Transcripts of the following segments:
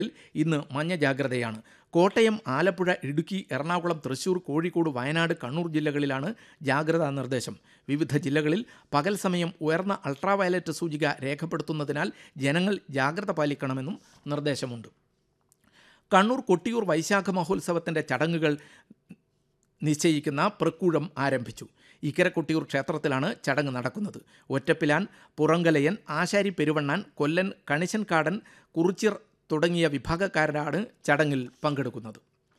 ഇന്ന് മഞ്ഞ ജാഗ്രതയാണ് കോട്ടയം ആലപ്പുഴ ഇടുക്കി എറണാകുളം തൃശൂർ കോഴിക്കോട് വയനാട് കണ്ണൂർ ജില്ലകളിലാണ് ജാഗ്രതാ നിർദ്ദേശം വിവിധ ജില്ലകളിൽ പകൽ സമയം ഉയർന്ന അൾട്രാവയലറ്റ് സൂചിക രേഖപ്പെടുത്തുന്നതിനാൽ ജനങ്ങൾ ജാഗ്രത പാലിക്കണമെന്നും നിർദ്ദേശമുണ്ട് കണ്ണൂർ കൊട്ടിയൂർ വൈശാഖ മഹോത്സവത്തിൻ്റെ ചടങ്ങുകൾ നിശ്ചയിക്കുന്ന പ്രക്കൂഴം ആരംഭിച്ചു ഇക്കര കൊട്ടിയൂർ ക്ഷേത്രത്തിലാണ് ചടങ്ങ് നടക്കുന്നത് ഒറ്റപ്പിലാൻ പുറങ്കലയൻ ആശാരി പെരുവണ്ണാൻ കൊല്ലൻ കണിശൻകാടൻ കുറിച്ചിർ തുടങ്ങിയ വിഭാഗക്കാരാണ് ചടങ്ങിൽ പങ്കെടുക്കുന്നത്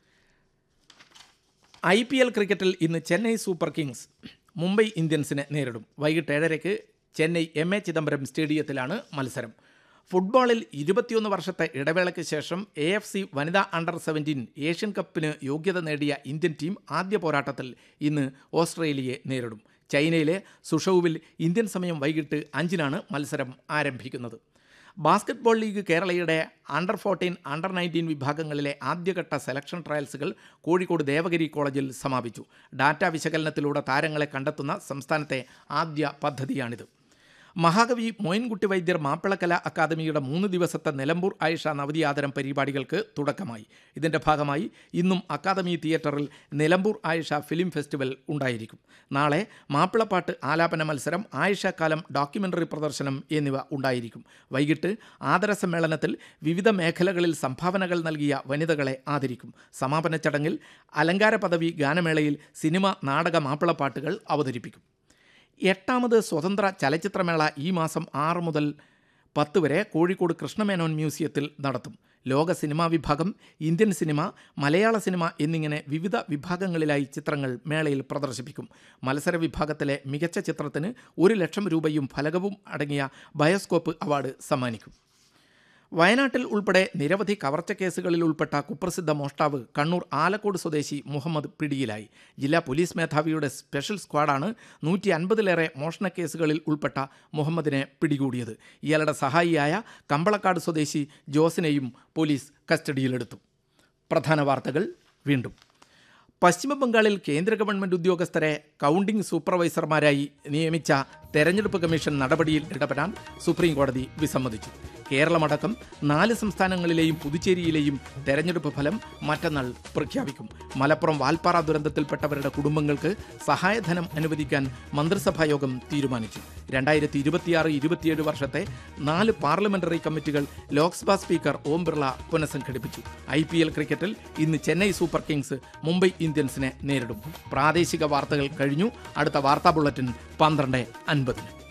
ഐ പി എൽ ക്രിക്കറ്റിൽ ഇന്ന് ചെന്നൈ സൂപ്പർ കിങ്സ് മുംബൈ ഇന്ത്യൻസിനെ നേരിടും വൈകിട്ട് ഏഴരയ്ക്ക് ചെന്നൈ എം എ ചിദംബരം സ്റ്റേഡിയത്തിലാണ് മത്സരം ഫുട്ബോളിൽ ഇരുപത്തിയൊന്ന് വർഷത്തെ ഇടവേളയ്ക്ക് ശേഷം എ എഫ് സി വനിതാ അണ്ടർ സെവൻറ്റീൻ ഏഷ്യൻ കപ്പിന് യോഗ്യത നേടിയ ഇന്ത്യൻ ടീം ആദ്യ പോരാട്ടത്തിൽ ഇന്ന് ഓസ്ട്രേലിയയെ നേരിടും ചൈനയിലെ സുഷൌവിൽ ഇന്ത്യൻ സമയം വൈകിട്ട് അഞ്ചിനാണ് മത്സരം ആരംഭിക്കുന്നത് ബാസ്ക്കറ്റ്ബോൾ ലീഗ് കേരളയുടെ അണ്ടർ ഫോർട്ടീൻ അണ്ടർ നയൻറ്റീൻ വിഭാഗങ്ങളിലെ ആദ്യഘട്ട സെലക്ഷൻ ട്രയൽസുകൾ കോഴിക്കോട് ദേവഗിരി കോളേജിൽ സമാപിച്ചു ഡാറ്റ വിശകലനത്തിലൂടെ താരങ്ങളെ കണ്ടെത്തുന്ന സംസ്ഥാനത്തെ ആദ്യ പദ്ധതിയാണിത് മഹാകവി മോയിൻകുട്ടി വൈദ്യർ മാപ്പിളക്കല അക്കാദമിയുടെ മൂന്ന് ദിവസത്തെ നിലമ്പൂർ ആയിഷ നവതിയാദരം പരിപാടികൾക്ക് തുടക്കമായി ഇതിൻ്റെ ഭാഗമായി ഇന്നും അക്കാദമി തിയേറ്ററിൽ നിലമ്പൂർ ആയിഷ ഫിലിം ഫെസ്റ്റിവൽ ഉണ്ടായിരിക്കും നാളെ മാപ്പിളപ്പാട്ട് ആലാപന മത്സരം ആയിഷ കാലം ഡോക്യുമെൻ്ററി പ്രദർശനം എന്നിവ ഉണ്ടായിരിക്കും വൈകിട്ട് ആദര സമ്മേളനത്തിൽ വിവിധ മേഖലകളിൽ സംഭാവനകൾ നൽകിയ വനിതകളെ ആദരിക്കും സമാപന ചടങ്ങിൽ അലങ്കാര പദവി ഗാനമേളയിൽ സിനിമ നാടക മാപ്പിളപ്പാട്ടുകൾ അവതരിപ്പിക്കും എട്ടാമത് സ്വതന്ത്ര ചലച്ചിത്രമേള ഈ മാസം ആറ് മുതൽ പത്ത് വരെ കോഴിക്കോട് കൃഷ്ണമേനോൻ മ്യൂസിയത്തിൽ നടത്തും ലോക സിനിമാ വിഭാഗം ഇന്ത്യൻ സിനിമ മലയാള സിനിമ എന്നിങ്ങനെ വിവിധ വിഭാഗങ്ങളിലായി ചിത്രങ്ങൾ മേളയിൽ പ്രദർശിപ്പിക്കും മത്സര വിഭാഗത്തിലെ മികച്ച ചിത്രത്തിന് ഒരു ലക്ഷം രൂപയും ഫലകവും അടങ്ങിയ ബയോസ്കോപ്പ് അവാർഡ് സമ്മാനിക്കും വയനാട്ടിൽ ഉൾപ്പെടെ നിരവധി കവർച്ച കേസുകളിൽ ഉൾപ്പെട്ട കുപ്രസിദ്ധ മോഷ്ടാവ് കണ്ണൂർ ആലക്കോട് സ്വദേശി മുഹമ്മദ് പിടിയിലായി ജില്ലാ പോലീസ് മേധാവിയുടെ സ്പെഷ്യൽ സ്ക്വാഡാണ് നൂറ്റി അൻപതിലേറെ മോഷണ കേസുകളിൽ ഉൾപ്പെട്ട മുഹമ്മദിനെ പിടികൂടിയത് ഇയാളുടെ സഹായിയായ കമ്പളക്കാട് സ്വദേശി ജോസിനെയും പോലീസ് കസ്റ്റഡിയിലെടുത്തു പ്രധാന വാർത്തകൾ വീണ്ടും പശ്ചിമ ബംഗാളിൽ കേന്ദ്ര ഗവൺമെൻറ് ഉദ്യോഗസ്ഥരെ കൗണ്ടിംഗ് സൂപ്പർവൈസർമാരായി നിയമിച്ച തെരഞ്ഞെടുപ്പ് കമ്മീഷൻ നടപടിയിൽ ഇടപെടാൻ സുപ്രീം കോടതി വിസമ്മതിച്ചു കേരളമടക്കം നാല് സംസ്ഥാനങ്ങളിലെയും പുതുച്ചേരിയിലെയും തെരഞ്ഞെടുപ്പ് ഫലം മറ്റന്നാൾ പ്രഖ്യാപിക്കും മലപ്പുറം വാൽപ്പാറ ദുരന്തത്തിൽപ്പെട്ടവരുടെ കുടുംബങ്ങൾക്ക് സഹായധനം അനുവദിക്കാൻ മന്ത്രിസഭാ യോഗം തീരുമാനിച്ചു രണ്ടായിരത്തി ഇരുപത്തിയാറ് ഇരുപത്തിയേഴ് വർഷത്തെ നാല് പാർലമെന്ററി കമ്മിറ്റികൾ ലോക്സഭാ സ്പീക്കർ ഓം ബിർള പുനഃസംഘടിപ്പിച്ചു ഐ പി എൽ ക്രിക്കറ്റിൽ ഇന്ന് ചെന്നൈ സൂപ്പർ കിങ്സ് മുംബൈ ഇന്ത്യൻസിനെ നേരിടും പ്രാദേശിക വാർത്തകൾ കഴിഞ്ഞു അടുത്ത വാർത്താ ബുള്ളറ്റിൻ പന്ത്രണ്ട് അൻപതിന്